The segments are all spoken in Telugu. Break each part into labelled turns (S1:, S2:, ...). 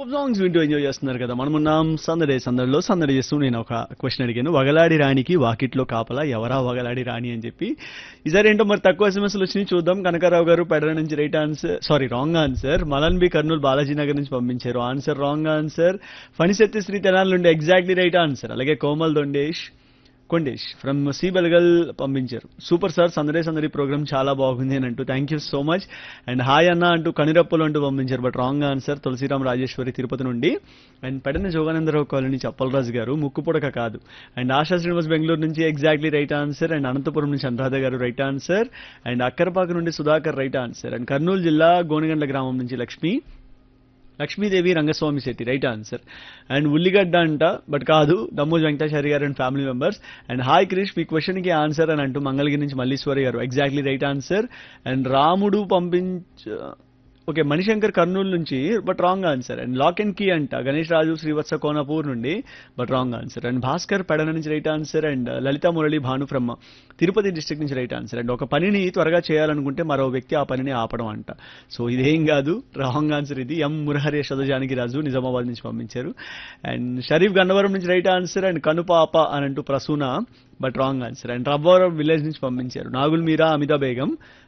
S1: సూపర్ సాంగ్స్ వింటూ ఎంజాయ్ చేస్తున్నారు కదా మనం ఉన్నాం సందడి సందడిలో సందడి చేస్తూ నేను ఒక క్వశ్చన్ అడిగాను వగలాడి రాణికి వాకిట్లో కాపలా ఎవరా వగలాడి రాణి అని చెప్పి ఈసారి ఏంటో మరి తక్కువ ఎస్ఎంఎస్లు వచ్చినాయి చూద్దాం కనకారావు గారు పెడర నుంచి right answer sorry wrong answer Malan B Kurnool Balaji Nagar నుంచి పంపించారు answer wrong answer Phanisetti Sri Tenali నుండి ఎగ్జాక్ట్లీ రైట్ ఆన్సర్ అలాగే కోమల్ దొండేష్ కొండేష్ ఫ్రమ్ సి బెలగల్ పంపించారు సూపర్ సార్ సందడే సందడి ప్రోగ్రామ్ చాలా బాగుంది అని అంటూ thank you so much and hi అన్న అంటూ కనిరప్పులు అంటూ పంపించారు but wrong answer Tulasiram Rajeswari Tirupati నుండి అండ్ పెడన జోగానందరావు కాలనీ చప్పలరాజు గారు ముక్కుపుడక కాదు అండ్ ఆశా శ్రీనివాస్ బెంగళూరు నుంచి exactly right answer and Anantapuram నుంచి అనురాధ గారు రైట్ ఆన్సర్ అండ్ అక్కరపాక నుండి Sudhakar right answer and Kurnool జిల్లా గోనగండ్ల గ్రామం నుంచి Lakshmi Lakshmidevi Rangaswamy Shetty right answer and ఉల్లిగడ్డ అంట బట్ కాదు దమ్మోజ్ వెంకటాచారి గారు and family members and hi Krish మీ క్వశ్చన్ కి ఆన్సర్ అని అంటూ మంగళగిరి నుంచి మల్లీశ్వరి గారు ఎగ్జాక్ట్లీ రైట్ ఆన్సర్ అండ్ రాముడు పంపించ ఓకే మణిశంకర్ కర్నూలు నుంచి but wrong answer and lock and key అంట గణేష్ రాజు శ్రీవత్స కోనపూర్ నుండి but wrong answer and Bhaskar Pedana నుంచి right answer and Lalitha Murali Bhanu from Tirupati district నుంచి రైట్ ఆన్సర్ అండ్ ఒక పనిని త్వరగా చేయాలనుకుంటే మరో వ్యక్తి ఆ పనిని ఆపడం అంట సో ఇదేం కాదు రాంగ్ ఆన్సర్ ఇది ఎం మురహరి జానకి రాజు నిజామాబాద్ నుంచి పంపించారు అండ్ షరీఫ్ గన్నవరం నుంచి రైట్ ఆన్సర్ అండ్ కనుపాప అని అంటూ Prasuna but wrong answer and Rabbavaram village నుంచి పంపించారు Nagul Meera Amitha Begum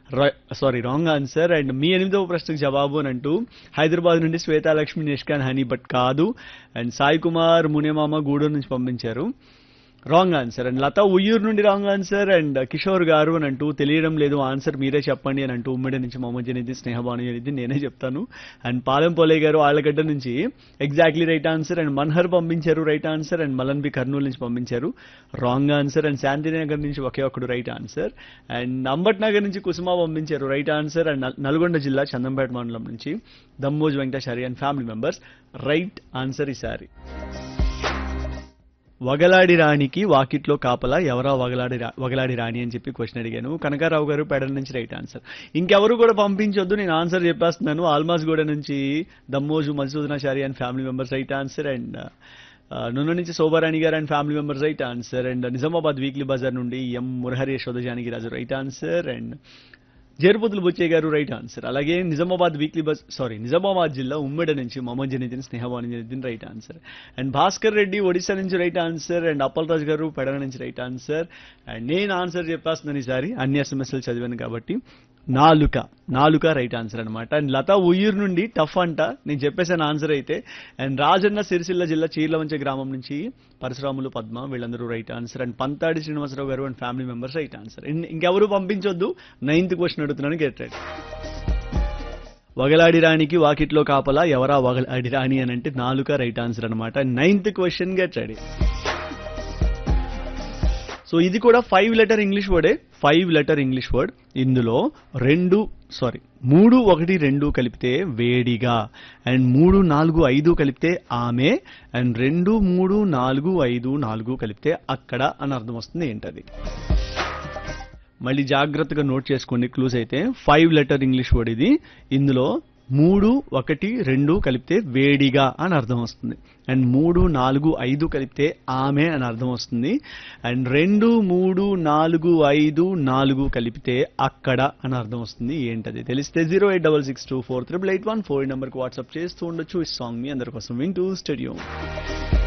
S1: sorry wrong answer and మీ ఎనిమిదవ ప్రశ్నకు జవాబు అని అంటూ హైదరాబాద్ నుండి శ్వేతాలక్ష్మి నిష్కాన్ హనీ బట్ కాదు అండ్ సాయి కుమార్ మునిమామ గూడూరు నుంచి పంపించారు wrong answer and Latha Uyyuru నుండి రాంగ్ ఆన్సర్ అండ్ కిషోర్ గారు అని అంటూ తెలియడం లేదు ఆన్సర్ మీరే చెప్పండి అని అంటూ ఉమ్మడి నుంచి మొహమ్మద్ జనీది స్నేహబాను జనీది నేనే చెప్తాను అండ్ పాలెం పోలే గారు ఆళ్ళగడ్డ నుంచి exactly right answer and Manhar పంపించారు right answer and Malan B Kurnool నుంచి పంపించారు రాంగ్ ఆన్సర్ అండ్ శాంతినగర్ నుంచి ఒకే ఒక్కడు right answer and Ambat Nagar నుంచి కుసుమ పంపించారు రైట్ ఆన్సర్ అండ్ నల్- నల్గొండ జిల్లా చందంపేట మండలం నుంచి Dammoj Venkatachari and family members right answer ఈసారి వగలాడి రాణికి వాకిట్లో కాపలా ఎవరా వగలాడి రా- వగలాడి రాణి అని చెప్పి క్వశ్చన్ అడిగాను కనకారావు గారు పెడల నుంచి రైట్ ఆన్సర్ ఇంకెవరు కూడా పంపించొద్దు నేను ఆన్సర్ చెప్పేస్తున్నాను ఆల్మాస్ గూడ నుంచి Dammoju Madhusudanachari and family members right answer and Nunna నుంచి శోభారాణి గారు and family members right answer and Nizamabad weekly bazaar నుండి M Murahari Yashoda Janaki Raju right answer and జేరుపుతులు బుచ్చయ్య గారు రైట్ ఆన్సర్ అలాగే Nizamabad weekly bus sorry Nizamabad జిల్లా ఉమ్మడి నుంచి Mohammed Janidin Snehavani Janidin right answer and Bhaskar Reddy Odisha నుంచి right answer and Appal Raju గారు పెడన నుంచి రైట్ ఆన్సర్ అండ్ నేను ఆన్సర్ చెప్పేస్తున్నాను ఈసారి అన్ని ఎస్ఎంఎస్లు చదివాను కాబట్టి నాలుక నాలుక రైట్ ఆన్సర్ అనమాట అండ్ లతా ఉయ్యూరు నుండి టఫ్ అంట నేను చెప్పేసాను ఆన్సర్ అయితే అండ్ రాజన్న సిరిసిల్ల జిల్లా చీర్లవంచ గ్రామం నుంచి పరశురాములు పద్మ వీళ్ళందరూ right answer and Panthadi Srinivasarao గారు and family members right answer ఇంకెవరు పంపించొద్దు నైన్త్ క్వశ్చన్ అడుగుతున్నాను గెట్ రైట్ వగలాడి రాణికి వాకిట్లో కాపలా ఎవరా వగలాడి రాణి అని అంటే నాలుక రైట్ ఆన్సర్ అనమాట ninth question get ready so ఇది కూడా ఫైవ్ లెటర్ ఇంగ్లీష్ వర్డే ఫైవ్ లెటర్ ఇంగ్లీష్ వర్డ్ ఇందులో రెండు సారీ మూడు ఒకటి రెండు కలిపితే వేడిగా అండ్ మూడు నాలుగు ఐదు కలిపితే ఆమె అండ్ రెండు మూడు నాలుగు ఐదు నాలుగు కలిపితే అక్కడ అని అర్థం వస్తుంది ఏంటది మళ్ళీ జాగ్రత్తగా నోట్ చేసుకోండి క్లూస్ అయితే ఫైవ్ లెటర్ ఇంగ్లీష్ వర్డ్ ఇది ఇందులో మూడు ఒకటి రెండు కలిపితే వేడిగా అని అర్థం వస్తుంది అండ్ మూడు నాలుగు ఐదు కలిపితే ఆమె అని అర్థం వస్తుంది అండ్ రెండు మూడు నాలుగు ఐదు నాలుగు కలిపితే అక్కడ అని అర్థం వస్తుంది ఏంటది తెలిస్తే zero eight double six two four triple eight one four నెంబర్కి వాట్సాప్ చేస్తూ ఉండొచ్చు ఈ సాంగ్ మీ అందరి కోసం వింటూ స్టడియో